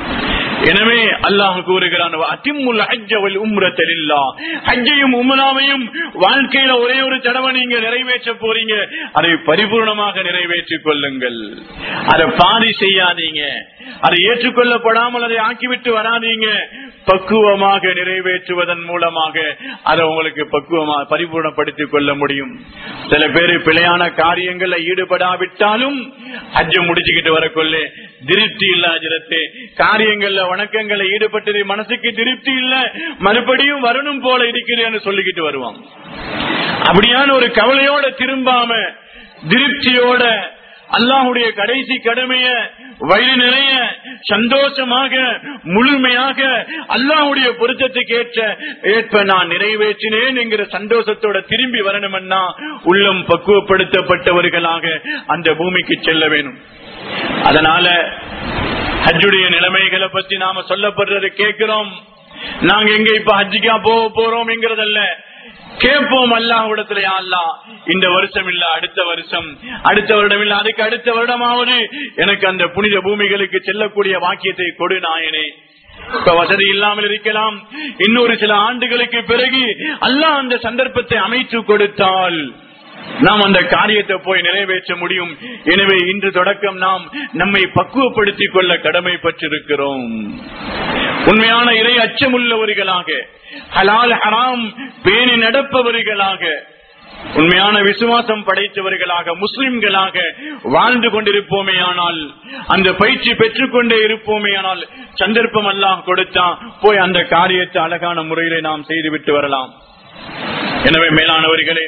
எனவே அல்லாஹ் கூறுகிறான் அத்திமுல் ஹஜ்ஜவல் உம்ரத்தலில்லா ஹஜ்ஜையும் உம்ராவையும் வாழ்க்கையில ஒரே ஒரு தடவை நீங்க நிறைவேற்ற போறீங்க அதை பரிபூர்ணமாக நிறைவேற்றிக் கொள்ளுங்கள் அதை பாதி செய்யாதீங்க அதை ஏற்றுக்கொள்ளப்படாமல் அதை ஆக்கிவிட்டு வராதீங்க பக்குவமாக நிறைவேற்றுவதன் மூலமாக அதை உங்களுக்கு பக்குவமாக பரிபூர்ணப்படுத்திக் கொள்ள முடியும் சில பேரு பிழையான காரியங்கள்ல ஈடுபடாவிட்டாலும் ஹஜ்ஜ முடிச்சுக்கிட்டு வரக்கொள்ள திருப்தி இல்ல அஜரத்தே காரியங்கள்ல வணக்கங்களை ஈடுபட்டது மனசுக்கு திருப்தி இல்ல மறுபடியும் வரணும் போல இருக்கிறேன்னு சொல்லிக்கிட்டு வருவான் அப்படியான ஒரு கவலையோட திரும்பாம திருப்தியோட அல்லாஹுடைய கடைசி கடமைய வயிறு நிறைய சந்தோஷமாக முழுமையாக அல்லாஹுடைய பொருத்தத்துக்கு ஏற்ற ஏற்ப நான் நிறைவேற்றினேன் என்கிற சந்தோஷத்தோட திரும்பி வரணும்னா உள்ளம் பக்குவப்படுத்தப்பட்டவர்களாக அந்த பூமிக்கு செல்ல வேணும் அதனால ஹஜ்ஜுடைய நிலைமைகளை பத்தி நாம சொல்லப்படுறது கேட்கிறோம் நாங்க எங்க இப்ப ஹஜ்ஜிக்கா போக போறோம் என்கிறதல்ல கேட்போம் அல்லாஹ்விடத்துல அல்லா இந்த வருஷம் இல்ல அடுத்த வருஷம் அடுத்த வருடம் இல்ல அதுக்கு அடுத்த வருடமாவது எனக்கு அந்த புனித பூமிகளுக்கு செல்லக்கூடிய வாக்கியத்தை கொடு நாயனே இப்ப வசதி இல்லாமல் இருக்கலாம் இன்னொரு சில ஆண்டுகளுக்கு பிறகு அல்லாஹ் அந்த சந்தர்ப்பத்தை அமைத்து கொடுத்தால் நாம் அந்த காரியத்தை போய் நிறைவேற்ற முடியும் எனவே இன்று தொடக்கம் நாம் நம்மை பக்குவப்படுத்திக் கொள்ள கடமை பற்றிருக்கிறோம் உண்மையான இறை அச்சமுள்ளவர்களாக ஹலால் ஹராம் பேணி நடப்பவர்களாக உண்மையான விசுவாசம் படைத்தவர்களாக முஸ்லிம்களாக வாழ்ந்து கொண்டிருப்போமே ஆனால் அந்த பயிற்சி பெற்றுக்கொண்டே இருப்போமே ஆனால் சந்தர்ப்பம் எல்லாம் கொடுத்தா போய் அந்த காரியத்தை அழகான முறையிலே நாம் செய்துவிட்டு வரலாம் எனவே மேலானவர்களே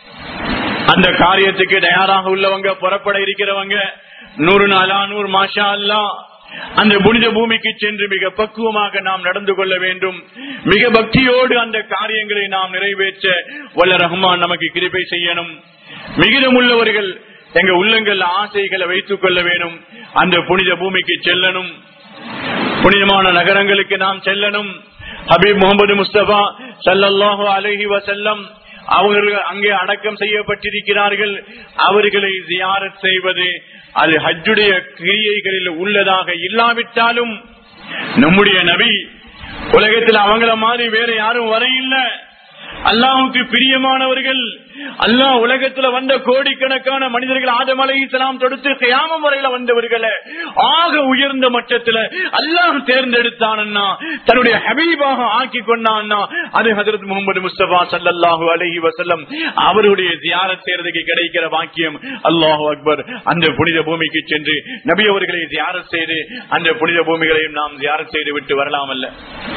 அந்த காரியத்துக்கு தயாராக உள்ளவங்க புறப்பட இருக்கிறவங்க நூறு நாளா நூறு மாஷா அல்லா அந்த புனித பூமிக்கு சென்று மிக பக்குவமாக நாம் நடந்து கொள்ள வேண்டும் மிக பக்தியோடு அந்த காரியங்களை நாம் நிறைவேற்ற வல்ல ரஹ்மான் நமக்கு கிருபை செய்யணும் மிகிதம் உள்ளவர்கள் எங்க உள்ளங்கள் ஆசைகளை வைத்துக் கொள்ள வேணும் அந்த புனித பூமிக்கு செல்லணும் புனிதமான நகரங்களுக்கு நாம் செல்லணும் ஹபீப் முகமது முஸ்தபா சல்லல்லாஹு அலஹி வசல்லம் அவர்கள் அங்கே அடக்கம் செய்யப்பட்டிருக்கிறார்கள் அவர்களை ஜியாரத் செய்வது அது ஹஜ்ஜுடைய கிரியைகளில் உள்ளதாக இல்லாவிட்டாலும் நம்முடைய நபி உலகத்தில் அவங்கள மாதிரி வேற யாரும் வர இல்லை அல்லாஹுக்கு பிரியமானவர்கள் அல்லாஹ் உலகத்துல வந்த கோடிக்கணக்கான மனிதர்கள் ஆதம் அலை இஸ்லாம் தொடுத்து கியாமம் வரையில வந்தவர்களை ஆக உயர்ந்த மட்டத்துல அல்லாஹ் தேர்ந்தெடுத்தான்னா தன்னுடைய ஹபீபாக ஆக்கி கொண்டான்னா அது ஹசரத் முகமது முஸ்தபா சல்லாஹூ அலஹி வசல்லம் அவருடைய தியாரத் செய்யறதுக்கு கிடைக்கிற வாக்கியம் அல்லாஹூ அக்பர் அந்த புனித பூமிக்கு சென்று நபி அவர்களை தியாரத் செய்து அந்த புனித பூமிகளையும் நாம் தியாரத் செய்து விட்டு வரலாம் அல்ல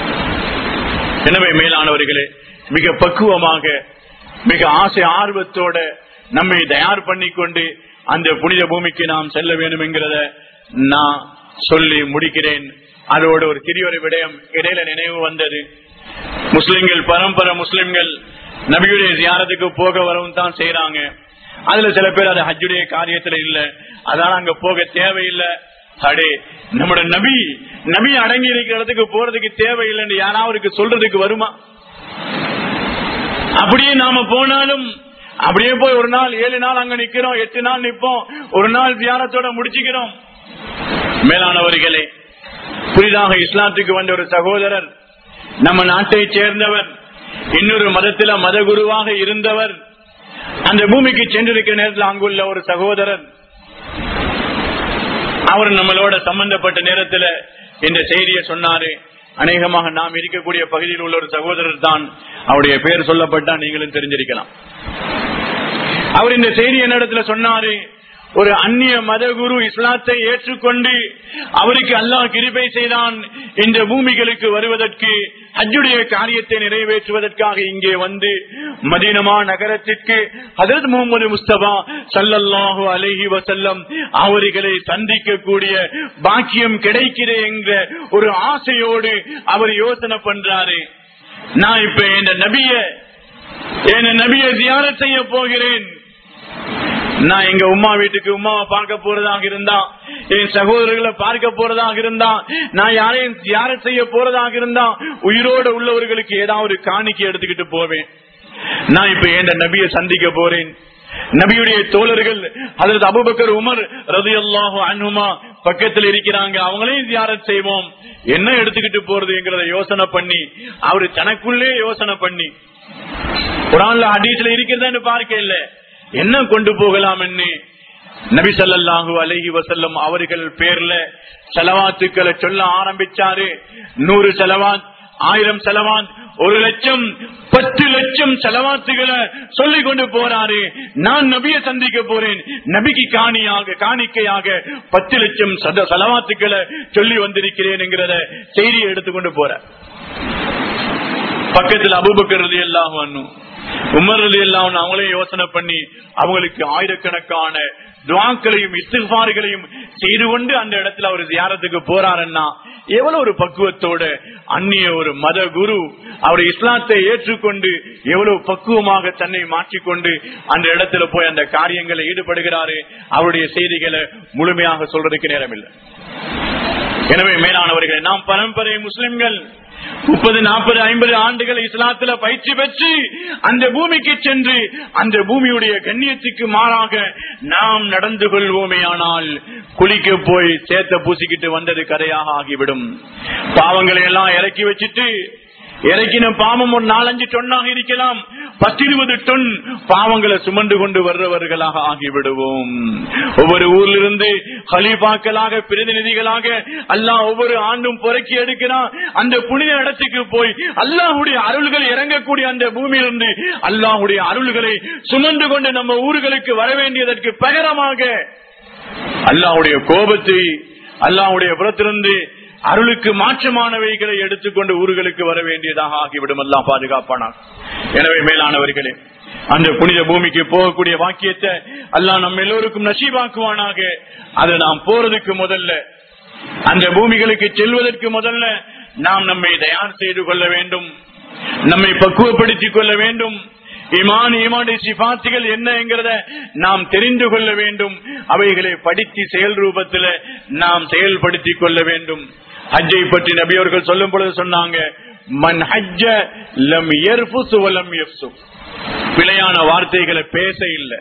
எனவே மேலானவர்களே மிக பக்குவமாக மிக ஆசை ஆர்வத்தோட நம்மை தயார் பண்ணிக்கொண்டு அந்த புனித பூமிக்கு நாம் செல்ல வேண்டும் என்கிறத நான் சொல்லி முடிக்கிறேன் அதோட ஒரு சிறியொரு விடயம் இடையில நினைவு வந்தது முஸ்லிம்கள் பரம்பரை முஸ்லிம்கள் நபியுடைய தியானத்துக்கு போக வரவும் தான் செய்யறாங்க அதுல சில பேர் அது ஹஜ்ஜுடைய காரியத்துல இல்ல அதனால அங்க போக தேவையில்லை அடே நம்முடைய நபி நபி அடங்கி இருக்கிற இடத்துக்கு போறதுக்கு தேவையில்லைன்னு யாராவது சொல்றதுக்கு வருமா அப்படியே நாம போனாலும் அப்படியே போய் ஒரு நாள் ஏழு நாள் அங்க நிக்கிறோம் எட்டு நாள் நிப்போம் ஒரு நாள் தியானத்தோட முடிச்சுக்கிறோம் மேலானவர்களே புதிதாக இஸ்லாத்துக்கு வந்த ஒரு சகோதரர் நம்ம நாட்டை சேர்ந்தவர் இன்னொரு மதத்தில மத குருவாக இருந்தவர் அந்த பூமிக்கு சென்றிருக்கிற நேரத்தில் அங்குள்ள ஒரு சகோதரர் அவர் நம்மளோட சம்பந்தப்பட்ட நேரத்தில் இந்த செய்தியை சொன்னாரு அநேகமாக நாம் இருக்கக்கூடிய பகுதியில் உள்ள ஒரு சகோதரர் தான் அவருடைய பெயர் சொல்லப்பட்டா நீங்களும் தெரிஞ்சிருக்கலாம் அவர் இந்த செய்தி என்னிடத்துல சொன்னாரு ஒரு அந்நிய மத குரு இஸ்லாத்தை ஏற்றுக்கொண்டு அவருக்கு அல்லாஹ் கிருபை செய்தான் இந்த பூமிகளுக்கு வருவதற்கு ஹஜ்ஜுடைய காரியத்தை நிறைவேற்றுவதற்காக இங்கே வந்து மதீனமா நகரத்திற்கு ஹதரத் முகமது முஸ்தபா சல்லல்லாஹு அலைஹி வசல்லம் அவர்களை சந்திக்கக்கூடிய பாக்கியம் கிடைக்கிறே என்ற ஒரு ஆசையோடு அவர் யோசனை பண்றாரு நான் இப்ப என் நபிய என் நபிய தியானம் செய்ய போகிறேன் நான் எங்க உமா வீட்டுக்கு உமாவை பார்க்க போறதாக இருந்தா என் சகோதரர்களை பார்க்க போறதாக இருந்தா நான் யாரையும் யார செய்ய போறதாக இருந்தா உயிரோட உள்ளவர்களுக்கு ஏதாவது ஒரு காணிக்கை எடுத்துக்கிட்டு போவேன் நான் இப்ப என் நபியை சந்திக்க போறேன் நபியுடைய தோழர்கள் அதற்கு அபுபக்கர் உமர் ரதி அல்லாஹு அனுமா பக்கத்தில் இருக்கிறாங்க அவங்களையும் தியாரம் செய்வோம் என்ன எடுத்துக்கிட்டு போறதுங்கிறத யோசனை பண்ணி அவரு தனக்குள்ளே யோசனை பண்ணி குரான்ல ஹதீஸ்ல இருக்கிறதான்னு பார்க்க இல்ல என்ன கொண்டு போகலாம் நபி ஸல்லல்லாஹு அலைஹி வஸல்லம் அவர்கள் பேர்ல செலவாத்துக்களை சொல்ல ஆரம்பிச்சாரு நூறு செலவாத் ஆயிரம் செலவாத் ஒரு லட்சம் பத்து லட்சம் செலவாத்துகளை சொல்லிக் கொண்டு போறாரு நான் நபியை சந்திக்க போறேன் நபிக்கு காணியாக காணிக்கையாக பத்து லட்சம் சத செலவாத்துக்களை சொல்லி வந்திருக்கிறேன் என்கிறத செய்தியை எடுத்துக்கொண்டு போற பக்கத்தில் அபுபக்கர் எல்லாம் உமர் எல்லாம் அவங்களே யோசனை பண்ணி அவங்களுக்கு ஆயிரக்கணக்கான துவாக்களையும் இஸ்திஃபார்களையும் செய்து கொண்டு அந்த இடத்துல அவர் தியாரத்துக்கு போறாருன்னா எவ்வளவு ஒரு பக்குவத்தோட அந்நிய ஒரு மத குரு அவர் இஸ்லாத்தை ஏற்றுக்கொண்டு எவ்வளவு பக்குவமாக தன்னை மாற்றிக்கொண்டு அந்த இடத்துல போய் அந்த காரியங்களை ஈடுபடுகிறாரு அவருடைய செய்திகளை முழுமையாக சொல்றதுக்கு நேரமில்லை எனவே மேலானவர்களே நாம் பரம்பரை முஸ்லிம்கள் முப்பது நாற்பது ஐம்பது ஆண்டுகள் இஸ்லாத்துல பயிற்சி பெற்று அந்த பூமிக்கு சென்று அந்த பூமியுடைய கண்ணியத்துக்கு மாறாக நாம் நடந்து கொள்வோமே ஆனால் குளிக்க போய் சேத்த பூசிக்கிட்டு வந்தது கரையாக ஆகிவிடும் பாவங்களை எல்லாம் இறக்கி வச்சுட்டு இறக்கின பாவம் ஒரு நாலஞ்சு டொன்னாக இருக்கலாம் பத்து இருபது டொன் பாவங்களை சுமந்து கொண்டு வர்றவர்களாக ஆகிவிடுவோம் ஒவ்வொரு ஊர்ல இருந்து ஹலீஃபாக்களாக பிரதிநிதிகளாக அல்லாஹ் ஒவ்வொரு ஆண்டும் புறக்கி எடுக்கிறான் அந்த புனித இடத்துக்கு போய் அல்லாஹுடைய அருள்கள் இறங்கக்கூடிய அந்த பூமியிலிருந்து அல்லாஹுடைய அருள்களை சுமந்து கொண்டு நம்ம ஊர்களுக்கு வர வேண்டியதற்கு பகரமாக அல்லாஹுடைய கோபத்தை அல்லாஹுடைய புறத்திலிருந்து அருளுக்கு மாற்றமானவைகளை எடுத்துக்கொண்டு ஊர்களுக்கு வர வேண்டியதாக ஆகிவிடும் எல்லாம் பாதுகாப்பானா எனவே மேலானவர்களே அந்த புனித பூமிக்கு போகக்கூடிய வாக்கியத்தை அல்லாஹ் நம்ம எல்லோருக்கும் நசீபாக்குவானாக அது நாம் போறதுக்கு முதல்ல அந்த பூமிகளுக்கு செல்வதற்கு முதல்ல நாம் நம்மை தயார் செய்து கொள்ள வேண்டும் நம்மை பக்குவப்படுத்திக் கொள்ள வேண்டும் இமான் ஈமானுடைய சிபாத்துகள் என்னங்கிறத நாம் தெரிந்து கொள்ள வேண்டும் அவைகளை படித்து செயல் ரூபத்தில் நாம் செயல்படுத்திக் கொள்ள வேண்டும் ஹஜ்ஜை பற்றி நபியவர்கள் சொல்லும் பொழுது சொன்னாங்க மன் ஹஜ்ஜ லம் யர்ஃபுசு வலம் யஃப்சு பிழையான வார்த்தைகளை பேச இல்லை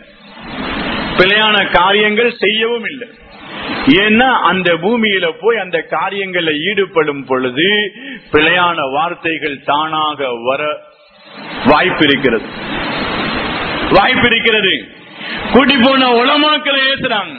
பிழையான காரியங்கள் செய்யவும் இல்லை ஏன்னா அந்த பூமியில போய் அந்த காரியங்கள்ல ஈடுபடும் பொழுது பிழையான வார்த்தைகள் தானாக வர வாய்ப்பு இருக்கிறது வாய்ப்பு இருக்கிறது கூட்டி போன உளமாக்களை ஏசுறாங்க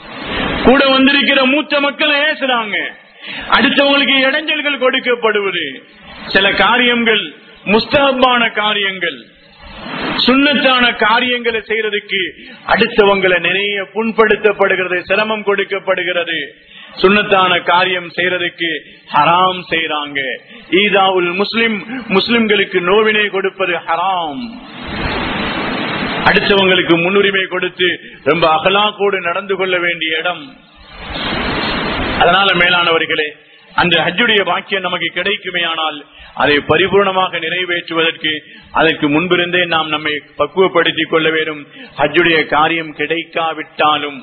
கூட வந்திருக்கிற மூத்த மக்களை ஏசுறாங்க அடுத்தவங்களுக்கு இடைஞ்சல்கள் கொடுக்கப்படுவது சில காரியங்கள் முஸ்தகமான காரியங்கள் சுண்ணத்தான காரியங்களை செய்யறதுக்கு அடுத்தவங்களை நிறைய புண்படுத்தப்படுகிறது சிரமம் கொடுக்கப்படுகிறது சுண்ணத்தான காரியம் செய்யறதுக்கு ஹராம் செய்யறாங்க ஈதாவுல் முஸ்லிம் முஸ்லிம்களுக்கு நோவினை கொடுப்பது ஹராம் அடுத்தவங்களுக்கு முன்னுரிமை கொடுத்து ரொம்ப அகலாக்கோடு நடந்து கொள்ள வேண்டிய இடம் அதனால மேலானவர்களே அந்த ஹஜ்ஜுடைய பாக்கியம் நமக்கு கிடைக்குமே ஆனால் அதை பரிபூர்ணமாக நிறைவேற்றுவதற்கு அதற்கு முன்பிருந்தே நாம் நம்மை பக்குவப்படுத்திக் கொள்ள வேண்டும் ஹஜ்ஜுடைய காரியம் கிடைக்காவிட்டாலும்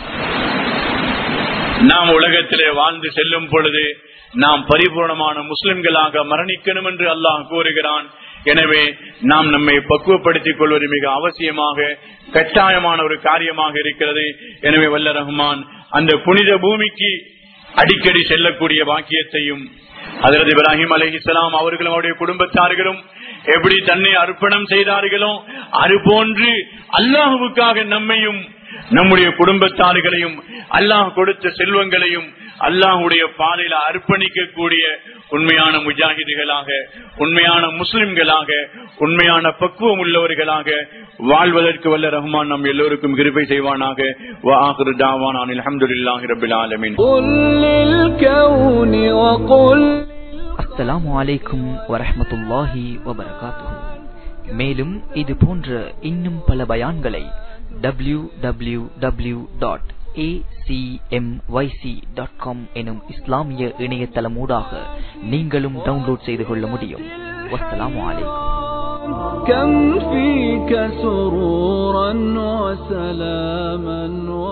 நாம் உலகத்திலே வாழ்ந்து செல்லும் பொழுது நாம் பரிபூர்ணமான முஸ்லிம்களாக மரணிக்கணும் என்று அல்லாஹ் கூறுகிறான் எனவே நாம் நம்மை பக்குவப்படுத்திக் கொள்வது மிக அவசியமாக கட்டாயமான ஒரு காரியமாக இருக்கிறது எனவே வல்ல ரஹ்மான் அந்த புனித பூமிக்கு அடிக்கடி செல்லக்கூடிய பாக்கியத்தையும் அதரது இப்ராஹிம் அலஹிசலாம் அவர்களும் அவருடைய குடும்பத்தார்களும் எப்படி தன்னை அர்ப்பணம் செய்தார்களோ அது போன்று அல்லாஹுவுக்காக நம்மையும் நம்முடைய குடும்பத்தார்களையும் அல்லாஹ் கொடுத்த செல்வங்களையும் அல்லாஹுடைய பாதையில அர்ப்பணிக்கக்கூடிய உண்மையான முஜாஹிதுகளாக உண்மையான முஸ்லிம்களாக உண்மையான பக்குவம் உள்ளவர்களாக வாழ்வதற்கு வல்ல ரஹ்மான் நம் எல்லோருக்கும் கிருபை செய்வானாக وآخر دعوانا أن الحمد لله رب العالمين قل للكون وقل அஸ்ஸலாமு அலைக்கும் வரஹ்மத்துல்லாஹி வபரகாத்துஹு மேலும் இது போன்ற இன்னும் பல பயான்களை W W W dot dot com எனும் இஸ்லாமிய இணையதளமூடாக நீங்களும் டவுன்லோட் செய்து கொள்ள முடியும் வஸ்ஸலாமு அலைக்கும் كم فيك سرورا وسلاما